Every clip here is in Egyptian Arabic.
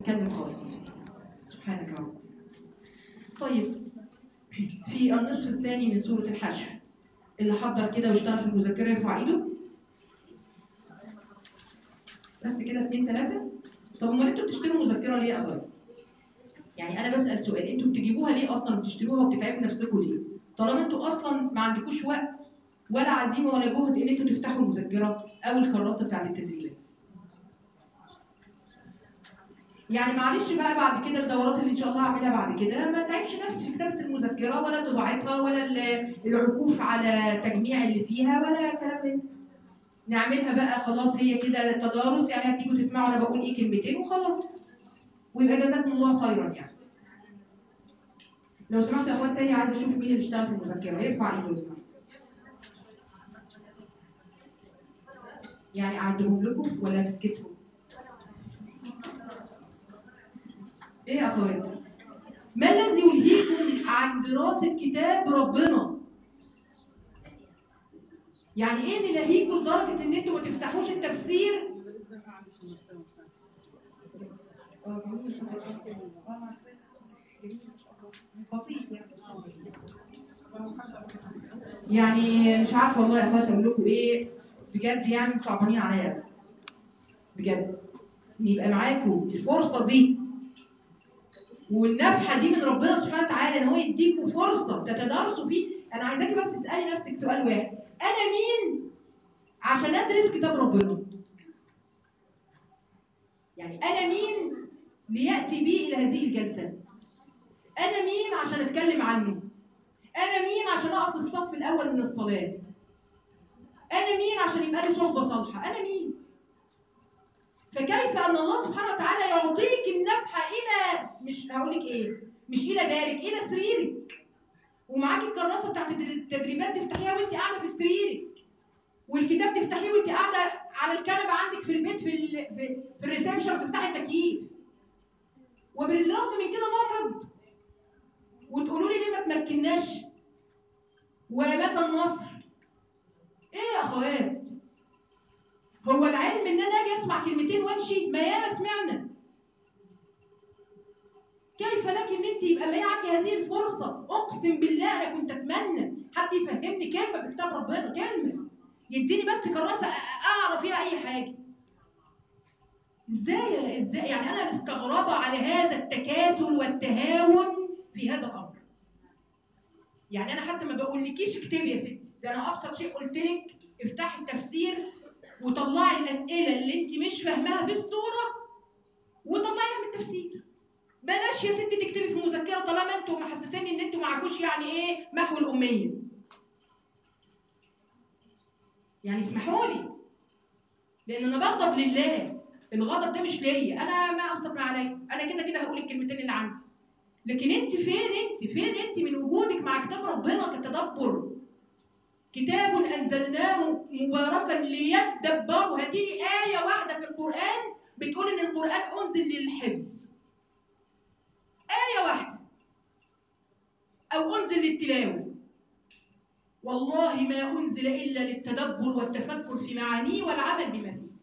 اتكلم خالص سبحانك يا رب طيب في النصف الثاني من سورة الحشر اللي حضر كده واشتغل في المذكرة يرفع ايده بس كده اتنين تلاتة طب امال انتوا بتشتروا مذكرة ليه يا اخوات؟ يعني انا بسأل سؤال انتوا بتجيبوها ليه اصلا بتشتروها وبتتعبوا نفسكم ليه؟ طالما انتوا اصلا ما عندكوش وقت ولا عزيمة ولا جهد ان انتوا تفتحوا المذكرة او الكراسة بتاعت التدريبات يعني معلش بقى بعد كده الدورات اللي ان شاء الله هعملها بعد كده ما تعبش نفسي في كتابه المذكره ولا طباعتها ولا ال- العكوف على تجميع اللي فيها ولا كلام من ده. نعملها بقى خلاص هي كده تدارس يعني هتيجوا تسمعوا انا بقول ايه كلمتين وخلاص ويبقى جزاكم الله خيرا يعني لو سمحت يا اخوات تاني عايز اشوف مين اللي اشتغل في المذكره يرفع ايده يسمع يعني اعدهم لكم ولا تتكسفوا ايه يا اخوات ما الذي يلهيكم عن دراسة كتاب ربنا يعني ايه اللي يلهيكم لدرجة ان انتوا ما تفتحوش التفسير يعني مش عارفه والله يا اخوات اقول لكم ايه بجد يعني انتوا صعبانين عليا بجد ان يبقى معاكم الفرصه دي والنفحه دي من ربنا سبحانه وتعالى ان هو يديكم فرصه تتدارسوا فيه انا عايزاكي بس تسالي نفسك سؤال واحد انا مين عشان ادرس كتاب ربنا يعني انا مين لياتي بي الى هذه الجلسه انا مين عشان اتكلم عنه انا مين عشان اقف في الصف الاول من الصلاه انا مين عشان يبقى لي صحبه صالحه انا مين فكيف ان الله سبحانه وتعالى يعطيك النفحه الى مش هقول لك ايه مش الى دارك الى سريرك ومعاكي الكراسه بتاعت التدريبات تفتحيها وانت قاعده في سريرك والكتاب تفتحيه وانت قاعده على الكنبه عندك في البيت في ال... في, في الريسبشن وتفتحي التكييف وبالرغم من كده نمرض وتقولوا لي ليه ما تمكناش ومتى النصر ايه يا اخوات هو العلم ان انا اجي اسمع كلمتين وامشي ما ياما سمعنا كيف لك ان انت يبقى معك هذه الفرصه اقسم بالله انا كنت اتمنى حد يفهمني كلمه في كتاب ربنا كلمه يديني بس كراسه أ- اعرف فيها اي حاجه ازاي ازاي يعني انا مستغربه على هذا التكاسل والتهاون في هذا الامر يعني انا حتى ما بقولكيش اكتبي يا ستي ده انا ابسط شيء قلت لك افتحي التفسير وطلعي الاسئله اللي انت مش فاهماها في الصوره وطلعيها من التفسير بلاش يا ستي تكتبي في مذكره طالما انتوا محسسيني ان انتوا معكوش يعني ايه محو الاميه يعني اسمحوا لي لان انا بغضب لله الغضب ده مش ليا انا ما ابسط ما عليا انا كده كده هقول الكلمتين اللي عندي لكن انت فين انت فين انت من وجودك مع كتاب ربنا كتدبر كتاب انزلناه مباركا ليدبروا هذه ايه واحده في القران بتقول ان القران انزل للحفظ ايه واحده او انزل للتلاوه والله ما انزل الا للتدبر والتفكر في معانيه والعمل بما فيه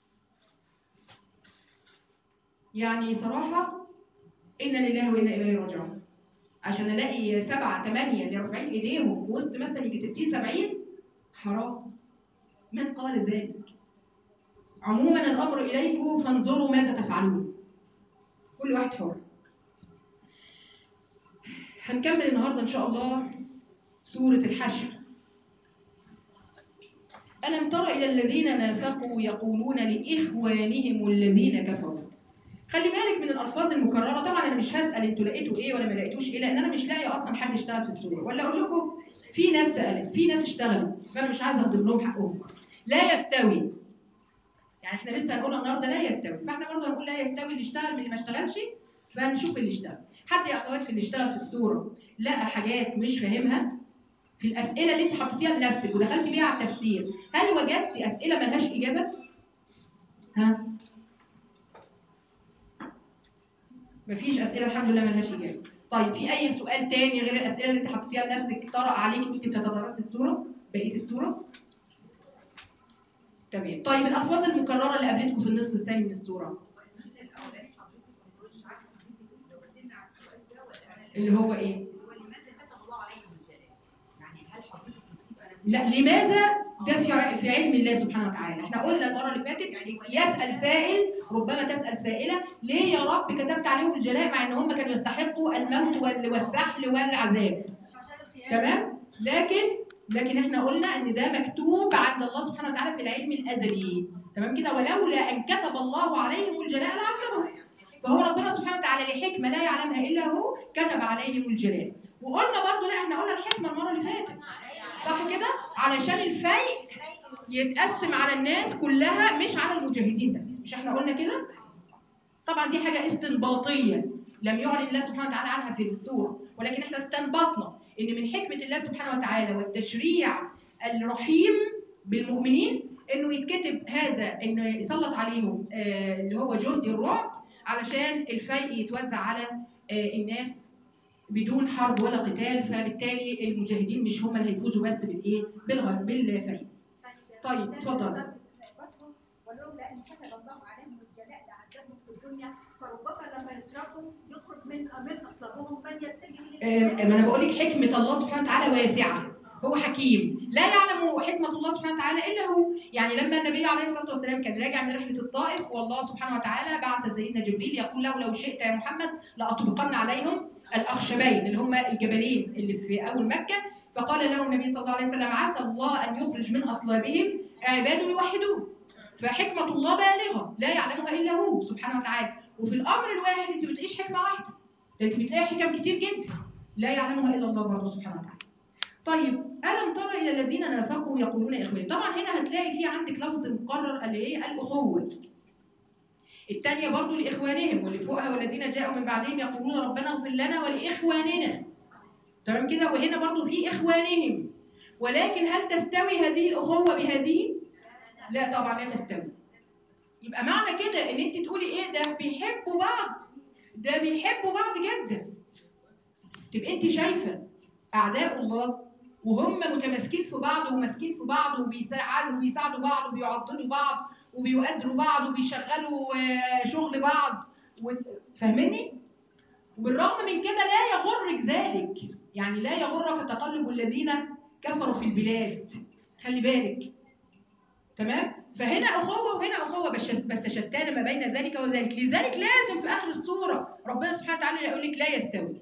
يعني صراحه انا لله وانا اليه راجعون عشان الاقي سبعه ثمانيه اللي رافعين ايديهم في وسط مثلا يجي 60 70 حرام من قال ذلك عموما الامر اليكم فانظروا ماذا تفعلون كل واحد حر هنكمل النهارده ان شاء الله سوره الحشر الم تر الى الذين نافقوا يقولون لاخوانهم الذين كفروا خلي بالك من الالفاظ المكرره طبعا انا مش هسال انتوا لقيتوا ايه ولا ما لقيتوش ايه لان انا مش لاقي اصلا حد اشتغل في السوره ولا اقول لكم في ناس سالت في ناس اشتغلت فانا مش عايزه اهضم لهم حقهم لا يستوي يعني احنا لسه هنقول النهارده لا يستوي فاحنا برضه هنقول لا يستوي اللي اشتغل من اللي ما اشتغلش فنشوف اللي اشتغل حد يا اخوات في اللي اشتغل في السوره لقى حاجات مش فاهمها في الاسئله اللي انت حطيتيها لنفسك ودخلتي بيها على التفسير هل وجدتي اسئله ملهاش اجابه ها مفيش اسئله الحمد لله ملهاش اجابه طيب في اي سؤال تاني غير الاسئله اللي انت حطيتيها لنفسك طرأ عليكي وانت بتتدرسي السوره بقيه السوره تمام طيب الالفاظ المكرره اللي قابلتكم في النصف الثاني من السوره اللي هو ايه ولماذا كتب الله عليهم الجلاء؟ يعني هل حضرتك بتبقى ناس لا لماذا ده في ع- في علم الله سبحانه وتعالى احنا قلنا المره اللي فاتت يسال سائل ربما تسال سائله ليه يا رب كتبت عليهم الجلاء مع ان هم كانوا يستحقوا الموت وال- والسحل والعذاب تمام لكن لكن احنا قلنا ان ده مكتوب عند الله سبحانه وتعالى في العلم الازلي تمام كده ولولا ان كتب الله عليهم الجلاء لعذبهم فهو ربنا سبحانه وتعالى لحكمه لا يعلمها الا هو كتب عليهم الجلاء وقلنا برضو لا احنا قلنا الحكمه المره اللي فاتت صح كده علشان الفيء يتقسم على الناس كلها مش على المجاهدين بس مش احنا قلنا كده طبعا دي حاجه استنباطيه لم يعلن الله سبحانه وتعالى عنها في السوره ولكن احنا استنبطنا ان من حكمه الله سبحانه وتعالى والتشريع الرحيم بالمؤمنين انه يتكتب هذا انه يسلط عليهم آه، اللي هو جندي الرعب علشان الفيء يتوزع على آه، الناس بدون حرب ولا قتال فبالتالي المجاهدين مش هم اللي هيفوزوا بس بالايه بالغ- بالفيء طيب، اتفضل. ولولا ان كتب الله عليهم الجلاء لعذبهم في الدنيا فربما لما يتركوا يخرج من من اصلابهم من يتجه آه، للاسلام ما انا بقول لك حكمه الله سبحانه وتعالى واسعه هو حكيم لا يعلم حكمه الله سبحانه وتعالى الا هو يعني لما النبي عليه الصلاه والسلام كان راجع من رحله الطائف والله سبحانه وتعالى بعث سيدنا جبريل يقول له لو شئت يا محمد لاطبقن عليهم الاخشبين اللي هما الجبلين اللي في اول مكه فقال له النبي صلى الله عليه وسلم عسى الله ان يخرج من اصلابهم عباد يوحدون فحكمه الله بالغه لا يعلمها الا هو سبحانه وتعالى وفي الامر الواحد انت بتعيش حكمه واحده لكن بتلاقي حكم كتير جدا لا يعلمها الا الله برضه سبحانه وتعالى. طيب الم تر الى الذين نافقوا يقولون اخواني طبعا هنا هتلاقي في عندك لفظ مقرر اللي هي الاخوه. الثانيه برضه لاخوانهم واللي فوقها والذين جاءوا من بعدهم يقولون ربنا اغفر لنا ولاخواننا. تمام كده وهنا برضه في اخوانهم ولكن هل تستوي هذه الاخوه بهذه؟ لا طبعا لا تستوي. يبقى معنى كده ان انت تقولي ايه ده بيحبوا بعض ده بيحبوا بعض جدا تبقى انت شايفه اعداء الله وهم متماسكين في بعض وماسكين في بعض وبيساعدوا وبيساعدوا بعض وبيعضدوا بعض وبيؤازروا بعض وبيشغلوا آه، شغل بعض و- فاهمني؟ وبالرغم من كده لا يغرك ذلك يعني لا يغرك تقلب الذين كفروا في البلاد خلي بالك تمام فهنا اخوه وهنا اخوه بس بس شتان ما بين ذلك وذلك لذلك لازم في اخر السوره ربنا سبحانه وتعالى يقول لك لا يستوي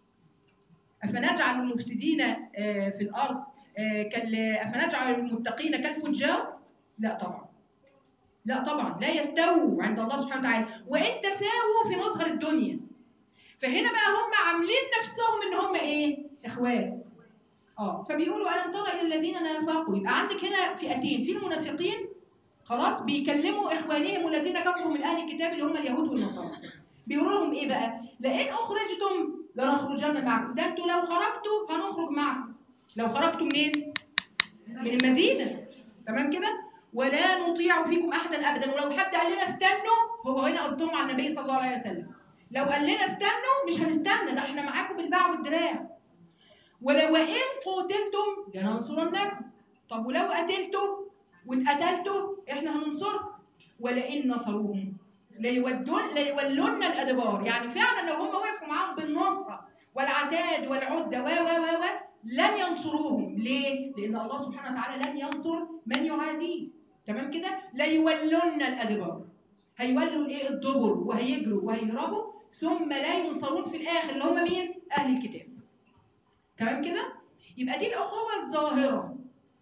افنجعل المفسدين آه، في الارض آه، كال افنجعل المتقين كالفجار لا طبعا لا طبعا لا يستووا عند الله سبحانه وتعالى وان تساووا في مظهر الدنيا فهنا بقى هم عاملين نفسهم ان هم ايه اخوات اه فبيقولوا الم ترى الى الذين نافقوا يبقى عندك هنا فئتين في المنافقين خلاص بيكلموا اخوانهم الذين كفروا من اهل الكتاب اللي هم اليهود والنصارى بيقولوا لهم ايه بقى لئن اخرجتم لنخرجن معكم ده انتوا لو خرجتوا هنخرج معكم لو خرجتوا منين من المدينه تمام كده ولا نطيع فيكم احدا ابدا ولو حد قال لنا استنوا هو هنا قصدهم على النبي صلى الله عليه وسلم لو قال لنا استنوا مش هنستنى ده احنا معاكم بالباع والدراع ولو وان قتلتم لننصرنكم طب ولو قتلتوا واتقتلتوا احنا هننصركم ولئن نصروهم ليودون ليولون الادبار يعني فعلا لو هم وقفوا معاهم بالنصره والعتاد والعده و و و و لن ينصروهم ليه؟ لان الله سبحانه وتعالى لن ينصر من يعاديه تمام كده؟ ليولون الادبار هيولوا الايه الدبر وهيجروا وهيهربوا ثم لا ينصرون في الاخر اللي هم مين؟ اهل الكتاب تمام كده؟ يبقى دي الاخوه الظاهره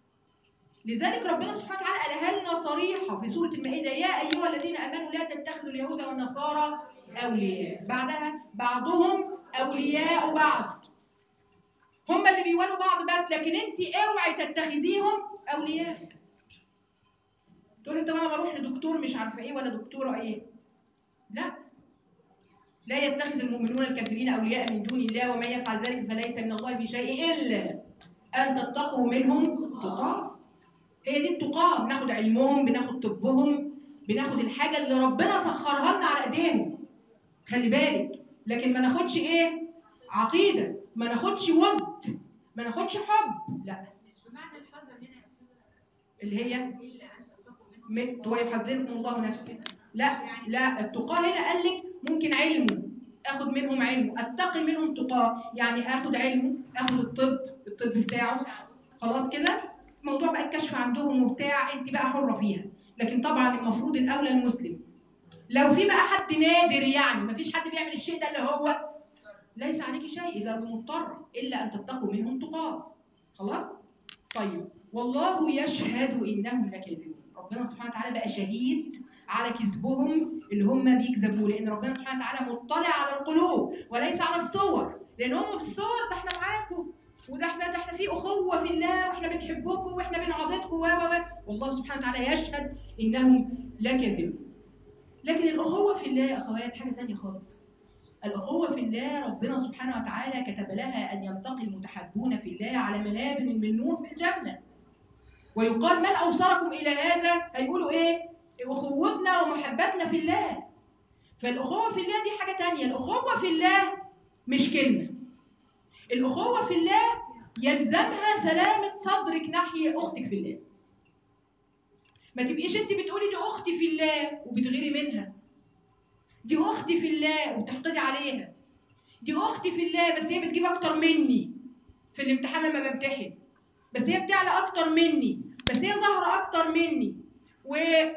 لذلك ربنا سبحانه وتعالى قالها لنا صريحه في سوره المائده يا ايها الذين امنوا لا تتخذوا اليهود والنصارى اولياء بعدها بعضهم اولياء بعض هم اللي بيولوا بعض بس لكن انت اوعي تتخذيهم اولياء تقول انت انا بروح لدكتور مش عارفه ايه ولا دكتوره ايه لا لا يتخذ المؤمنون الكافرين اولياء من دون الله ومن يفعل ذلك فليس من الله في شيء الا ان تتقوا منهم تقاه هي دي التقاه بناخد علمهم بناخد طبهم بناخد الحاجه اللي ربنا سخرها لنا على ايديهم خلي بالك لكن ما ناخدش ايه عقيده ما ناخدش ود ما ناخدش حب لا مش بمعنى الحذر هنا يا استاذه اللي هي الا ان تتقوا منهم مت ويحذركم الله نفسه لا لا التقاه هنا قال لك ممكن علمه اخد منهم علم علمه اتقي منهم تقاه يعني اخد علمه اخد الطب الطب بتاعه خلاص كده موضوع بقى الكشف عندهم وبتاع انت بقى حره فيها لكن طبعا المفروض الاولى المسلم لو في بقى حد نادر يعني مفيش حد بيعمل الشيء ده اللي هو ليس عليك شيء اذا مضطر الا ان تتقوا منهم تقاه خلاص طيب والله يشهد انهم لكاذبون ربنا سبحانه وتعالى بقى شهيد على كذبهم اللي هم بيكذبوا لان ربنا سبحانه وتعالى مطلع على القلوب وليس على الصور لان هم في الصور ده احنا معاكم وده احنا ده احنا في اخوه في الله واحنا بنحبكم واحنا بنعبدكم و و و والله سبحانه وتعالى يشهد انهم لكاذبون لكن الاخوه في الله يا اخوات حاجه ثانيه خالص الأخوة في الله ربنا سبحانه وتعالى كتب لها أن يلتقي المتحبون في الله على منابر من نور في الجنة ويقال من أوصلكم إلى هذا هيقولوا إيه أخوتنا ومحبتنا في الله فالأخوة في الله دي حاجة تانية الأخوة في الله مش كلمة الأخوة في الله يلزمها سلامة صدرك ناحية أختك في الله ما تبقيش انت بتقولي دي اختي في الله وبتغيري منها دي اختي في الله وبتحقدي عليها دي اختي في الله بس هي بتجيب اكتر مني في الامتحان لما بمتحن بس هي بتعلى اكتر مني بس هي ظاهره اكتر مني و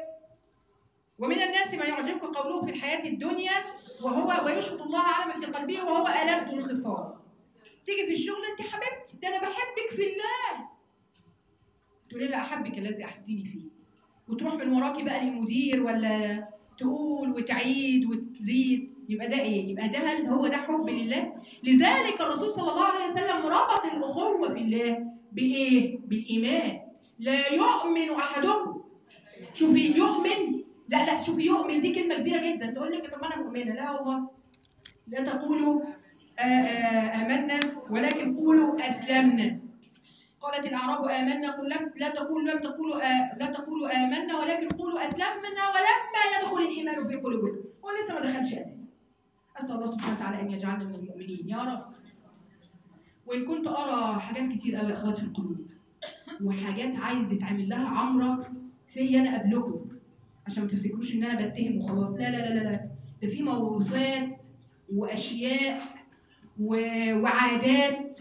ومن الناس ما يعجبك قوله في الحياه الدنيا وهو ويشهد الله على ما في قلبه وهو ألد الخصام تيجي في الشغل انت حبيبتي ده انا بحبك في الله تقولي لها احبك الذي احبتني فيه وتروح من وراكي بقى للمدير ولا تقول وتعيد وتزيد يبقى ده ايه؟ يبقى ده هل هو ده حب لله؟ لذلك الرسول صلى الله عليه وسلم ربط الاخوه في الله بايه؟ بالايمان لا يؤمن احدكم شوفي يؤمن لا لا شوفي يؤمن دي كلمه كبيره جدا تقول لك طب ما انا مؤمنه لا والله لا تقولوا آه، آه، امنا ولكن قولوا اسلمنا قالت الاعراب امنا قل لم لا تقولوا لم تقولوا آه لا تقولوا امنا ولكن قولوا اسلمنا ولما يدخل الايمان في قلوبكم هو لسه ما دخلش اساسا اسال الله سبحانه وتعالى ان يجعلنا من المؤمنين يا رب وان كنت ارى حاجات كتير قوي يا اخوات في القلوب وحاجات عايز يتعمل لها عمره فيا انا قبلكم عشان ما تفتكروش ان انا بتهم وخلاص لا لا لا لا لا ده في موروثات واشياء و- وعادات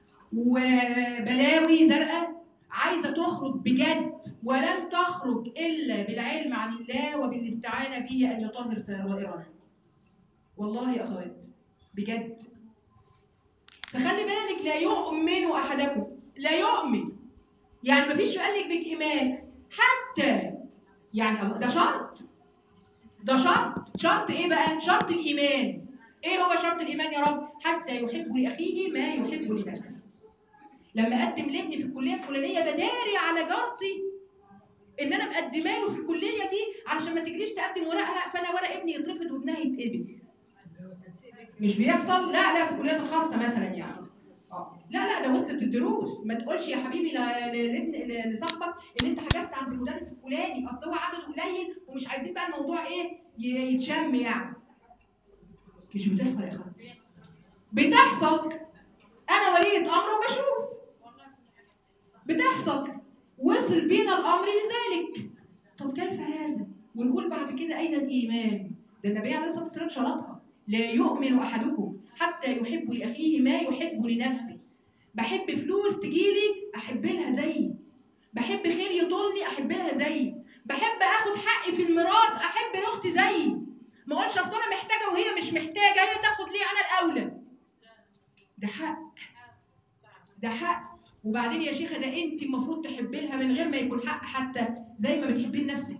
وبلاوي زرقاء عايزه تخرج بجد ولن تخرج الا بالعلم عن الله وبالاستعانه به ان يطهر سرائرنا. والله يا اخوات بجد. فخلي بالك لا يؤمن احدكم لا يؤمن يعني مفيش قال لك بك ايمان حتى يعني الله ده شرط ده شرط شرط ايه بقى شرط الايمان ايه هو شرط الايمان يا رب حتى يحب لاخيه ما يحب لنفسه لما اقدم لابني في الكليه الفلانيه بداري على جارتي ان انا مقدمه له في الكليه دي علشان ما تجريش تقدم ورقها فانا ورق ابني يترفض وابنها يتقبل مش بيحصل لا لا في الكليات الخاصه مثلا يعني اه لا لا ده وصلت الدروس ما تقولش يا حبيبي ل- ل- لابن ل- لصاحبك ان انت حجزت عند المدرس الفلاني اصل هو عدده قليل ومش عايزين بقى الموضوع ايه ي- يتشم يعني مش بتحصل يا اخواتي بتحصل انا ولية امر وبشوف بتحصل وصل بينا الامر لذلك طب كيف هذا ونقول بعد كده اين الايمان ده النبي عليه الصلاه والسلام شرطها لا يؤمن احدكم حتى يحب لاخيه ما يحب لنفسه بحب فلوس تجيلي احب لها زيي بحب خير يطولني احب لها زيي بحب اخد حقي في الميراث احب لاختي زيي ما اقولش اصل انا محتاجه وهي مش محتاجه هي تاخد ليه انا الاولى ده حق ده حق وبعدين يا شيخه ده انت المفروض تحبي لها من غير ما يكون حق حتى زي ما بتحبي لنفسك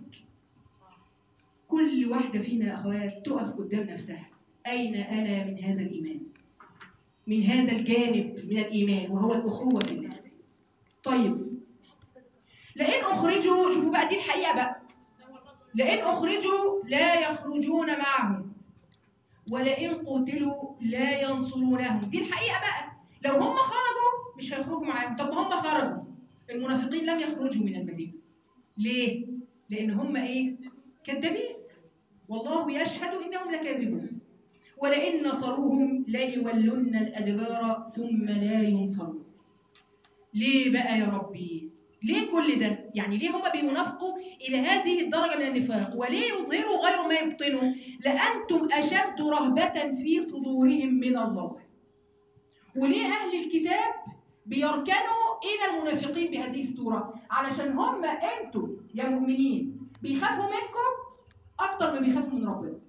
كل واحده فينا يا اخوات تقف قدام نفسها اين انا من هذا الايمان من هذا الجانب من الايمان وهو الاخوه في الله طيب لئن اخرجوا شوفوا بقى دي الحقيقه بقى لئن اخرجوا لا يخرجون معهم ولئن قتلوا لا ينصرونهم دي الحقيقه بقى لو هم خرجوا مش هيخرجوا معاهم طب ما هم خرجوا المنافقين لم يخرجوا من المدينه ليه لان هم ايه كذابين والله يشهد انهم لكاذبون ولئن نصروهم ليولن الادبار ثم لا ينصرون ليه بقى يا ربي ليه كل ده يعني ليه هم بينافقوا الى هذه الدرجه من النفاق وليه يظهروا غير ما يبطنوا لانتم اشد رهبه في صدورهم من الله وليه اهل الكتاب بيركنوا الى المنافقين بهذه الصوره علشان هم انتم يا مؤمنين بيخافوا منكم اكتر ما بيخافوا من ربنا